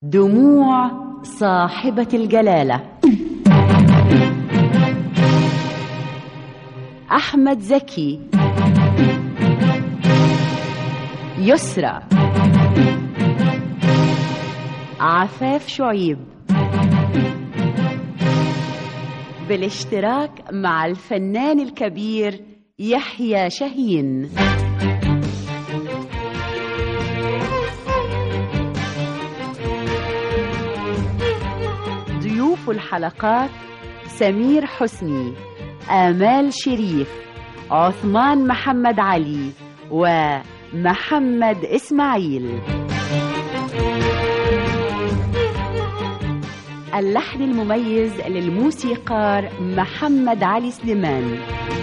دموع صاحبة الجلالة أحمد زكي يسرى عفاف شعيب بالاشتراك مع الفنان الكبير يحيى شاهين ضيوف الحلقات سمير حسني آمال شريف عثمان محمد علي ومحمد إسماعيل اللحن المميز للموسيقار محمد علي سليمان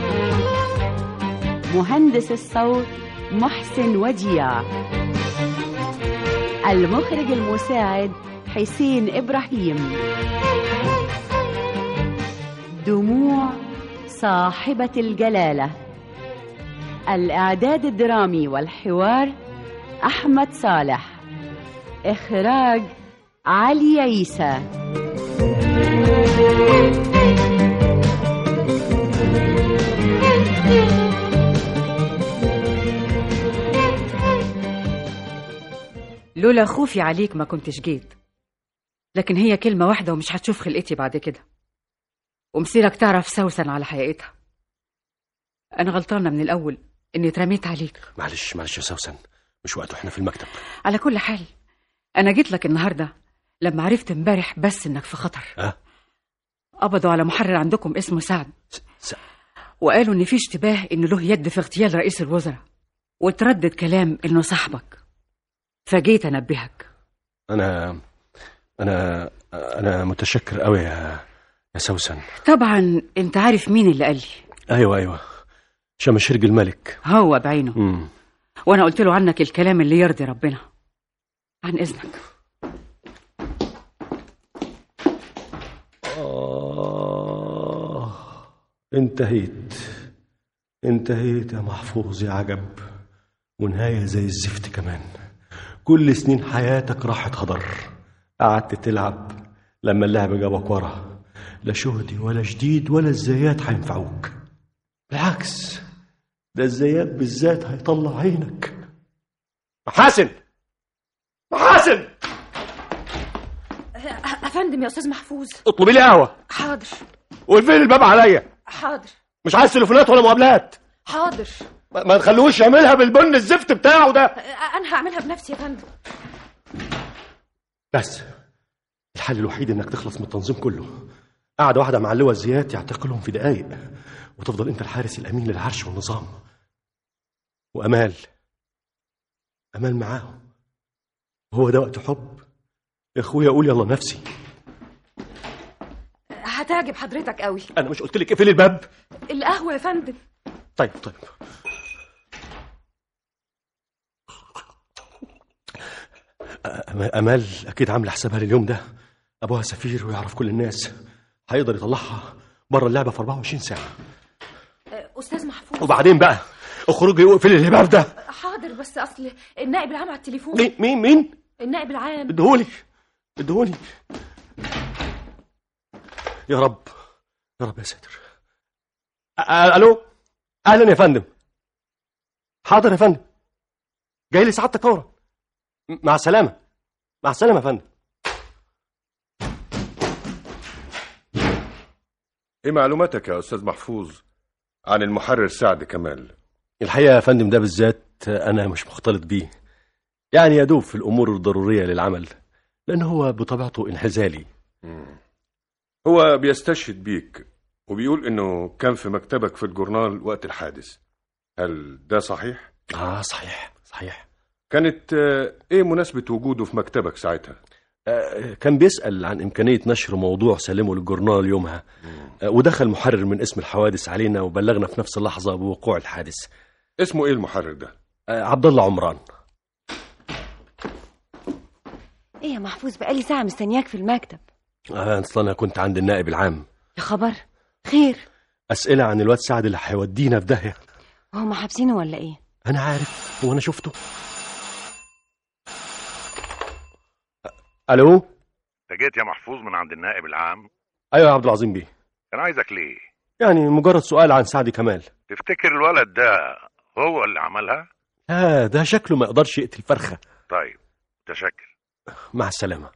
مهندس الصوت محسن وديع المخرج المساعد حسين إبراهيم دموع صاحبة الجلالة الإعداد الدرامي والحوار أحمد صالح إخراج علي عيسى لولا خوفي عليك ما كنتش جيت لكن هي كلمة واحدة ومش هتشوف خلقتي بعد كده ومصيرك تعرف سوسن على حقيقتها أنا غلطانة من الأول إني اترميت عليك معلش معلش يا سوسن مش وقته احنا في المكتب على كل حال أنا جيت لك النهاردة لما عرفت امبارح بس إنك في خطر أه؟ قبضوا على محرر عندكم اسمه سعد س... س... وقالوا إن في اشتباه إن له يد في اغتيال رئيس الوزراء وتردد كلام إنه صاحبك فجيت أنبهك انا انا انا متشكر قوي يا يا سوسن طبعا أنت عارف مين اللي قال لي ايوه ايوه شمشرج الملك هو بعينه امم وأنا قلت له عنك الكلام اللي يرضي ربنا عن إذنك آه انتهيت انتهيت يا محفوظ يا عجب ونهاية زي الزفت كمان كل سنين حياتك راحت هدر قعدت تلعب لما اللعب جابك ورا لا شهدي ولا جديد ولا الزيات هينفعوك بالعكس ده الزيات بالذات هيطلع عينك محاسن محاسن افندم يا استاذ محفوظ اطلبي لي قهوه حاضر واقفلي الباب عليا حاضر مش عايز تليفونات ولا مقابلات حاضر ما ما تخلوش يعملها بالبن الزفت بتاعه ده انا هعملها بنفسي يا فندم بس الحل الوحيد انك تخلص من التنظيم كله قاعدة واحدة مع اللواء الزيات يعتقلهم في دقايق وتفضل انت الحارس الامين للعرش والنظام وامال امال معاهم هو ده وقت حب يا اخويا قول يلا نفسي هتعجب حضرتك قوي انا مش قلت لك اقفلي الباب القهوه يا فندم طيب طيب أ- امال اكيد عامله حسابها لليوم ده ابوها سفير ويعرف كل الناس هيقدر يطلعها بره اللعبه في 24 ساعه استاذ محفوظ وبعدين بقى اخرجي واقفلي الباب ده حاضر بس اصل النائب العام على التليفون مين مين مين النائب العام ادهولي ادهولي يا رب يا رب يا ساتر أ- أ- الو اهلا يا فندم حاضر يا فندم جاي لي سعادتك فورا م- مع السلامه مع السلامه يا فندم ايه معلوماتك يا استاذ محفوظ عن المحرر سعد كمال الحقيقه يا فندم ده بالذات انا مش مختلط بيه يعني يدوب في الامور الضروريه للعمل لان هو بطبيعته انحزالي هو بيستشهد بيك وبيقول انه كان في مكتبك في الجورنال وقت الحادث هل ده صحيح اه صحيح صحيح كانت آه، ايه مناسبة وجوده في مكتبك ساعتها آه، كان بيسأل عن إمكانية نشر موضوع سلمه للجورنال يومها آه، ودخل محرر من اسم الحوادث علينا وبلغنا في نفس اللحظة بوقوع الحادث اسمه ايه المحرر ده آه، عبد الله عمران ايه يا محفوظ بقالي ساعة مستنياك في المكتب آه، أصل أنا كنت عند النائب العام يا خبر خير أسئلة عن الواد سعد اللي هيودينا في داهية وهم حابسينه ولا ايه أنا عارف هو أنا شفته الو انت جيت يا محفوظ من عند النائب العام ايوه يا عبد العظيم بيه كان عايزك ليه يعني مجرد سؤال عن سعد كمال تفتكر الولد ده هو اللي عملها لا ده شكله ما يقدرش يقتل فرخه طيب متشكر مع السلامه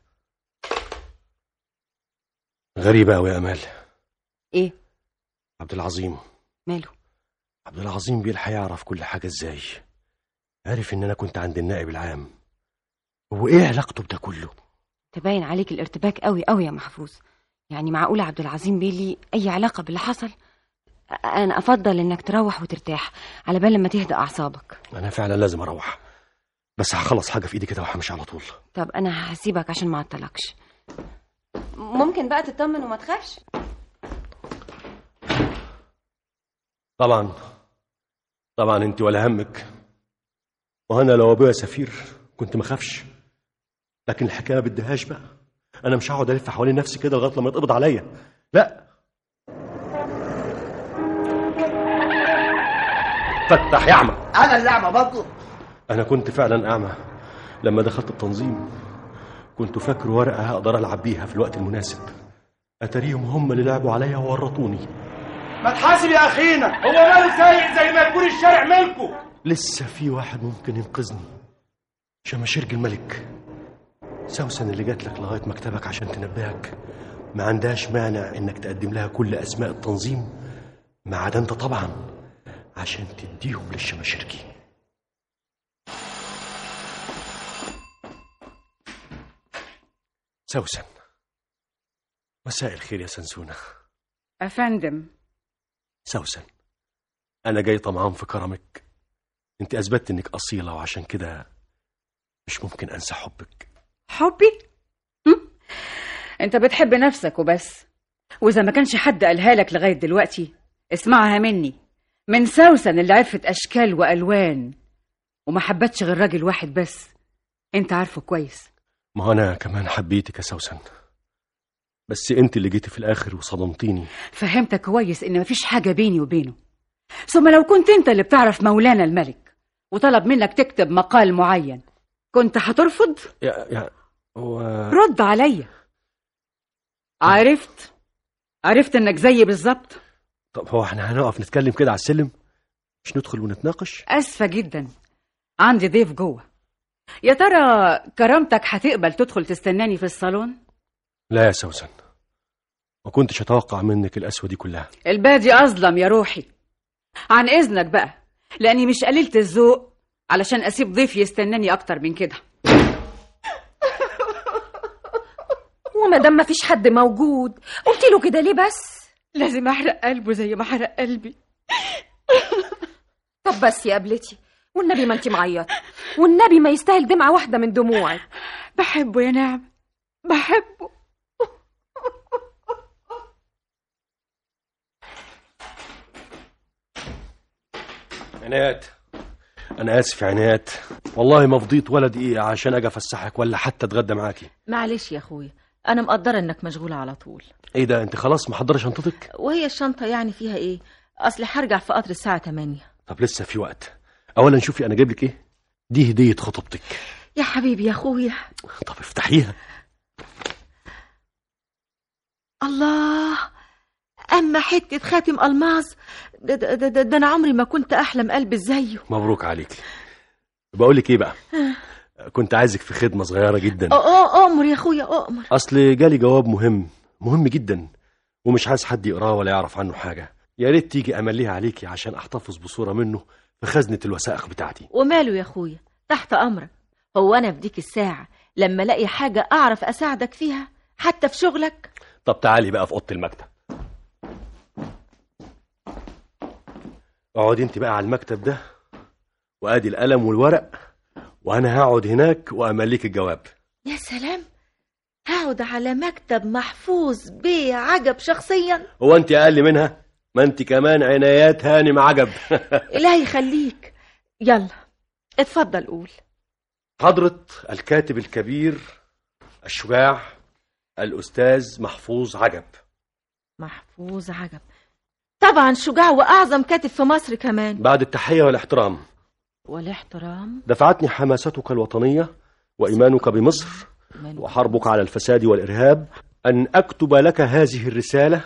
غريبه قوي يا امال ايه عبد العظيم ماله عبد العظيم بيلحق يعرف كل حاجه ازاي عارف ان انا كنت عند النائب العام هو ايه علاقته بده كله تبين عليك الارتباك قوي قوي يا محفوظ يعني معقولة عبد العظيم بيه لي أي علاقة باللي حصل أ- أنا أفضل إنك تروح وترتاح على بال لما تهدى أعصابك انا فعلا لازم اروح بس هخلص حاجه في ايدي كده وهمشي على طول طب أنا هسيبك عشان ما أعطلكش ممكن بقى تطمن وما تخافش طبعا طبعا انت ولا همك وانا لو ابويا سفير كنت ما خافش لكن الحكايه ما بدهاش بقى انا مش هقعد الف حوالين نفسي كده لغايه لما يتقبض عليا لا فتح يا اعمى انا اللي اعمى برضه انا كنت فعلا اعمى لما دخلت التنظيم كنت فاكر ورقه هقدر العب بيها في الوقت المناسب اتاريهم هم اللي لعبوا عليا وورطوني ما تحاسب يا اخينا هو ماله سايق زي ما يكون الشارع ملكه لسه في واحد ممكن ينقذني شماشيرج الملك سوسن اللي جات لك لغايه مكتبك عشان تنبهك ما عندهاش مانع انك تقدم لها كل اسماء التنظيم ما عدا انت طبعا عشان تديهم للشماشيرجي سوسن مساء الخير يا سنسونة أفندم سوسن أنا جاي طمعان في كرمك أنت أثبتت إنك أصيلة وعشان كده مش ممكن أنسى حبك حبي؟ هم؟ أنت بتحب نفسك وبس وإذا ما كانش حد قالها لك لغاية دلوقتي اسمعها مني من سوسن اللي عرفت أشكال وألوان وما حبتش غير راجل واحد بس أنت عارفه كويس ما هو أنا كمان حبيتك يا سوسن بس أنت اللي جيتي في الآخر وصدمتيني فهمتك كويس إن مفيش حاجة بيني وبينه ثم لو كنت أنت اللي بتعرف مولانا الملك وطلب منك تكتب مقال معين كنت هترفض؟ يا يا هو رد عليا عرفت عرفت انك زيي بالظبط طب هو احنا هنقف نتكلم كده على السلم مش ندخل ونتناقش اسفه جدا عندي ضيف جوه يا ترى كرامتك هتقبل تدخل تستناني في الصالون لا يا سوسن ما كنتش اتوقع منك القسوه دي كلها البادي اظلم يا روحي عن اذنك بقى لاني مش قليله الذوق علشان اسيب ضيف يستناني اكتر من كده وما دام مفيش حد موجود قلت له كده ليه بس لازم احرق قلبه زي ما حرق قلبي طب بس يا قبلتي والنبي ما انت معيطه والنبي ما يستاهل دمعه واحده من دموعك بحبه يا نعم بحبه عنايات انا اسف يا عنايات والله ما فضيت ولا دقيقه عشان اجي افسحك ولا حتى اتغدى معاكي معلش يا اخويا انا مقدره انك مشغول على طول ايه ده انت خلاص محضره شنطتك وهي الشنطه يعني فيها ايه اصل هرجع في قطر الساعه 8 طب لسه في وقت اولا شوفي انا جايب لك ايه دي هديه خطوبتك يا حبيبي يا اخويا طب افتحيها الله اما حته خاتم الماظ ده, ده, ده, ده, ده انا عمري ما كنت احلم قلبي زيه مبروك عليك بقول لك ايه بقى كنت عايزك في خدمه صغيره جدا اه امر يا اخويا امر اصل جالي جواب مهم مهم جدا ومش عايز حد يقراه ولا يعرف عنه حاجه يا ريت تيجي امليها عليكي عشان احتفظ بصوره منه في خزنه الوثائق بتاعتي وماله يا اخويا تحت امرك هو انا في ديك الساعه لما الاقي حاجه اعرف اساعدك فيها حتى في شغلك طب تعالي بقى في اوضه المكتب اقعدي انت بقى على المكتب ده وادي القلم والورق وانا هقعد هناك وامليك الجواب يا سلام هقعد على مكتب محفوظ بيه عجب شخصيا هو انت اقل منها ما انت كمان عنايات هانم عجب إلهي يخليك يلا اتفضل قول حضرة الكاتب الكبير الشجاع الأستاذ محفوظ عجب محفوظ عجب طبعا شجاع وأعظم كاتب في مصر كمان بعد التحية والاحترام والاحترام دفعتني حماستك الوطنية وإيمانك بمصر وحربك على الفساد والإرهاب أن أكتب لك هذه الرسالة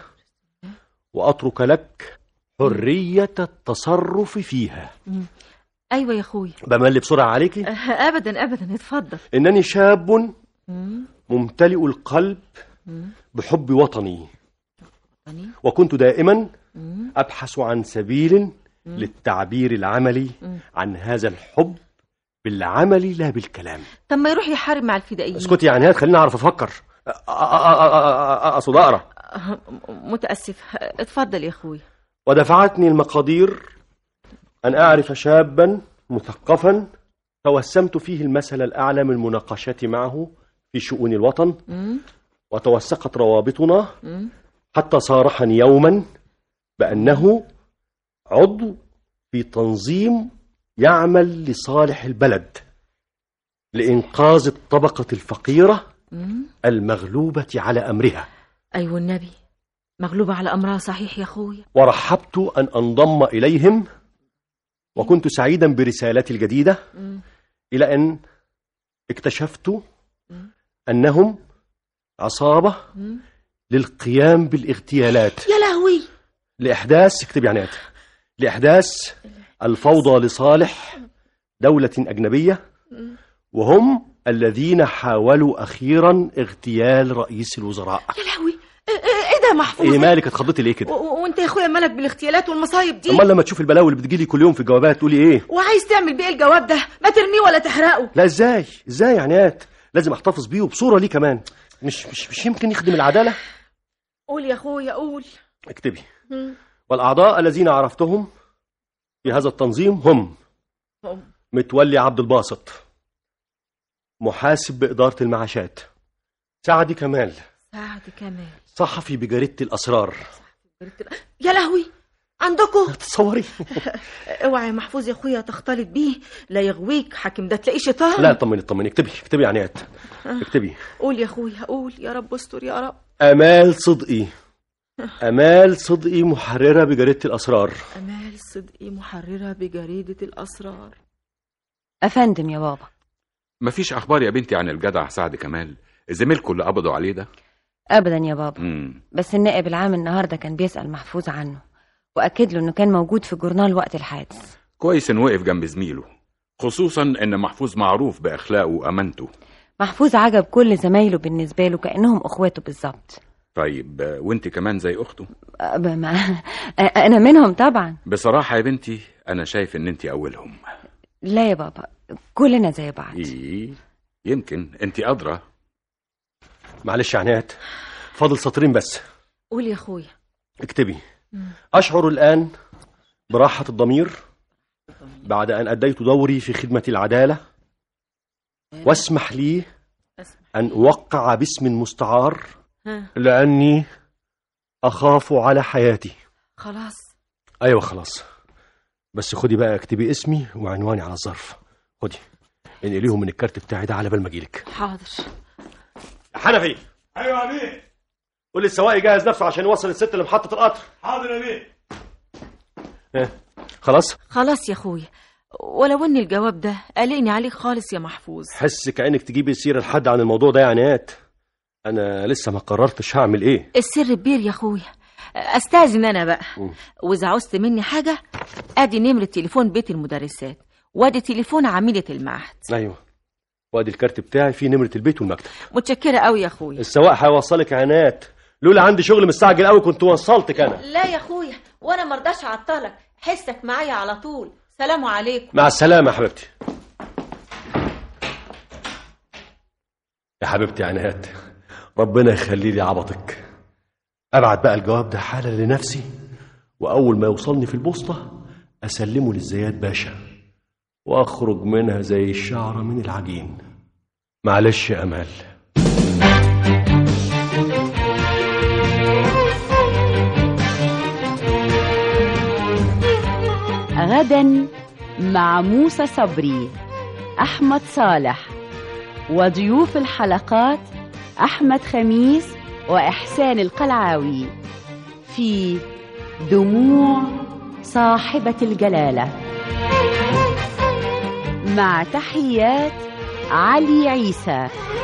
وأترك لك حرية التصرف فيها ايوه يا اخويا بمل بسرعة عليكي ابدا ابدا اتفضل إنني شاب مم. ممتلئ القلب مم. بحب وطني وطني. وكنت دائما مم. أبحث عن سبيل للتعبير العملي مم. عن هذا الحب بالعمل لا بالكلام طب ما يروح يحارب مع الفدائيين اسكتي يا عناد خليني أعرف أفكر أ- أ- أ- أ- أ- أقصد أقرأ أه، متاسف اتفضل يا اخويا ودفعتني المقادير أن أعرف شابا مثقفا توسمت فيه المثل الأعلى من مناقشتي معه في شؤون الوطن مم. وتوثقت روابطنا مم. حتى صارحني يوما بأنه عضو في تنظيم يعمل لصالح البلد لإنقاذ الطبقة الفقيرة مم. المغلوبة على أمرها ايوه النبي مغلوبه على امرها صحيح يا اخويا ورحبت أن أنضم إليهم وكنت سعيدا برسالتي الجديدة مم. إلى أن اكتشفت أنهم عصابة مم. للقيام بالاغتيالات يا لهوي لإحداث اكتب يعني هات. لإحداث الفوضى لصالح دولة أجنبية وهم الذين حاولوا أخيرا اغتيال رئيس الوزراء يا لهوي ايه إيه- إيه ده يا محفوظ إيه مالك اتخضيتي ليه كده و- و- وانت يا اخويا مالك بالاغتيالات والمصايب دي أمال لما تشوف البلاوي اللي بتجيلي كل يوم في الجوابات تقولي إيه وعايز تعمل بيه الجواب ده ما ترميه ولا تحرقه لا إزاي إزاي يعني هات لازم أحتفظ بيه وبصورة ليه كمان مش مش مش يمكن يخدم العدالة قول يا اخويا قول اكتبي مم. والأعضاء الذين عرفتهم في هذا التنظيم هم هم. متولي عبد الباسط محاسب بإدارة المعاشات سعدي كمال سعد كمان صحفي بجريدة الأسرار يا لهوي عندكم تصوري اوعى يا محفوظ يا اخويا تختلط بيه لا يغويك حاكم ده تلاقيه شيطان لا اطمني اطمني اكتبي اكتبي يا عناد اكتبي قول يا اخويا قول يا رب استر يا رب أمال صدقي أمال صدقي محررة بجريدة الأسرار امال صدقي محرره بجريده الاسرار افندم يا بابا مفيش اخبار يا بنتي عن الجدع سعد كمال زميلكم اللي قبضوا عليه ده ابدا يا بابا امم بس النائب العام النهارده كان بيسال محفوظ عنه واكد له انه كان موجود في الجورنال وقت الحادث كويس انه وقف جنب زميله خصوصا ان محفوظ معروف باخلاقه وامانته محفوظ عجب كل زمايله بالنسبه له كانهم اخواته بالظبط طيب آه، وانت كمان زي اخته أب- ما انا منهم طبعا بصراحه يا بنتي انا شايف ان انت اولهم لا يا بابا كلنا زي بعض ايه يمكن انت ادرى معلش يا عناد فاضل سطرين بس قول يا اخويا اكتبي أشعر الآن براحة الضمير بعد أن أديت دوري في خدمة العدالة واسمح لي أن أوقع باسم مستعار ها لأني أخاف على حياتي خلاص أيوة خلاص بس خدي بقى اكتبي اسمي وعنواني على الظرف خدي انقليهم من الكارت بتاعي ده على بال ما اجيلك حاضر حنفي ايوه يا بيه قول للسواق يجهز نفسه عشان يوصل الست لمحطة القطر حاضر يا بيه ها خلاص خلاص يا اخويا ولو ان الجواب ده قلقني عليك خالص يا محفوظ حس كأنك تجيبي سيرة لحد عن الموضوع ده يا عناد أنا لسه ما قررتش هعمل إيه السر كبير يا اخويا استاذن انا بقى مم. واذا عوزت مني حاجه ادي نمره تليفون بيت المدرسات وادي تليفون عميده المعهد أيوة وادي الكارت بتاعي فيه نمرة البيت والمكتب متشكره قوي يا اخويا السواق هيوصلك يا عناد لولا عندي شغل مستعجل قوي كنت وصلتك أنا لا يا اخويا وانا مرضاش اعطلك حسك معايا على طول سلام عليكم مع السلامة يا حبيبتي يا حبيبتي يا عناد ربنا يخلي لي عبطك ابعت بقى الجواب ده حالا لنفسي واول ما يوصلني في البوسطه اسلمه للزياد باشا واخرج منها زي الشعره من العجين معلش يا امال غدا مع موسى صبري أحمد صالح وضيوف الحلقات أحمد خميس وإحسان القلعاوي في دموع صاحبة الجلالة مع تحيات علي عيسى